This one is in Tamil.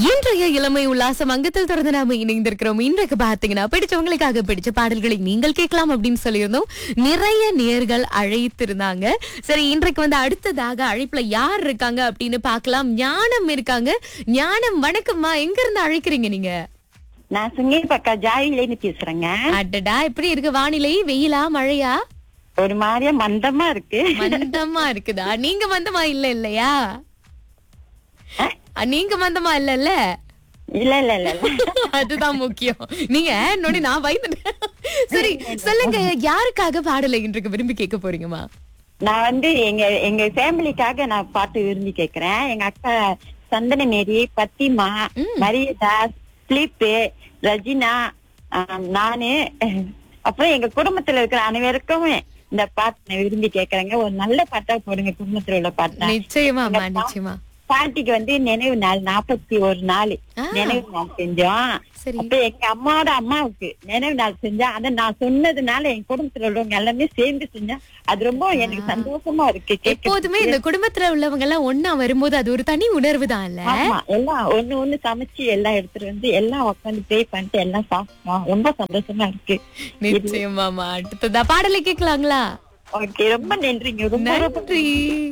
இன்றைய இளமை உல்லாசம் அங்கத்தில் தொடர்ந்து நாம இணைந்திருக்கிறோம் இன்றைக்கு பாத்தீங்கன்னா பிடிச்சவங்களுக்காக பிடிச்ச பாடல்களை நீங்கள் கேட்கலாம் அப்படின்னு சொல்லியிருந்தோம் நிறைய நேர்கள் அழைத்திருந்தாங்க சரி இன்றைக்கு வந்து அடுத்ததாக அழைப்புல யார் இருக்காங்க அப்படின்னு பார்க்கலாம் ஞானம் இருக்காங்க ஞானம் வணக்கம்மா எங்க இருந்து அழைக்கிறீங்க நீங்க நான் சுங்கேரி பக்கா ஜாயிலேன்னு பேசுறேங்க அடடா எப்படி இருக்கு வானிலை வெயிலா மழையா ஒரு மாதிரியா மந்தமா இருக்கு மந்தமா இருக்குதா நீங்க மந்தமா இல்ல இல்லையா அஹ், நீங்க மந்தமா இல்லல்ல இல்ல இல்ல இல்ல இல்ல. அதுதான் முக்கியம் நீங்க நோடி நான் பயந்துட்டேன் சரி சொல்லுங்க யாருக்காக பாடலை இன்றைக்கு விரும்பி கேட்க போறீங்கம்மா நான் வந்து எங்க எங்க ஃபேமிலிக்காக நான் பாட்டு விரும்பி கேக்குறேன் எங்க அக்கா சந்தன மேரி பத்திமா மரியதாஸ் பிலிப்பு ரஜினா ஆம், நானு அப்புறம் எங்க குடும்பத்துல இருக்கிற அனைவருக்கும் இந்த பாட்டு நான் விரும்பி கேக்குறேங்க ஒரு நல்ல பாட்டா போடுங்க குடும்பத்துல உள்ள பாட்டா நிச்சயமாம்மா நிச்சயமா பாட்டிக்கு வந்து நினைவு நாள் நாற்பத்தி ஒரு நாள் ஆ. நினைவு நாள் செஞ்சோம் சரி அப்ப எங்க அம்மாவோட அம்மாவுக்கு நினைவு நாள் செஞ்சா அத நான் சொன்னதுனால என் குடும்பத்துல உள்ளவங்க எல்லாமே சேர்ந்து செஞ்சா அது ரொம்ப எனக்கு சந்தோஷமா இருக்கு கேட்க எப்போதுமே இந்த குடும்பத்துல உள்ளவங்க எல்லாம் ஒன்னா வரும்போது அது ஒரு தனி உணர்வு தான் இல்ல ஆமா எல்லாம் ஒண்ணு ஒண்ணு சமைச்சு எல்லாம் எடுத்துட்டு வந்து எல்லாம் உட்காந்து ப்ரே பண்ணிட்டு எல்லாம் சாப்பிட்டோம் ரொம்ப சந்தோஷமா இருக்கு நிச்சயமாமா அடுத்ததா பாடலை கேட்கலாங்களா ஓகே ரொம்ப நன்றிங்க ரொம்ப ரொம்ப நன்றி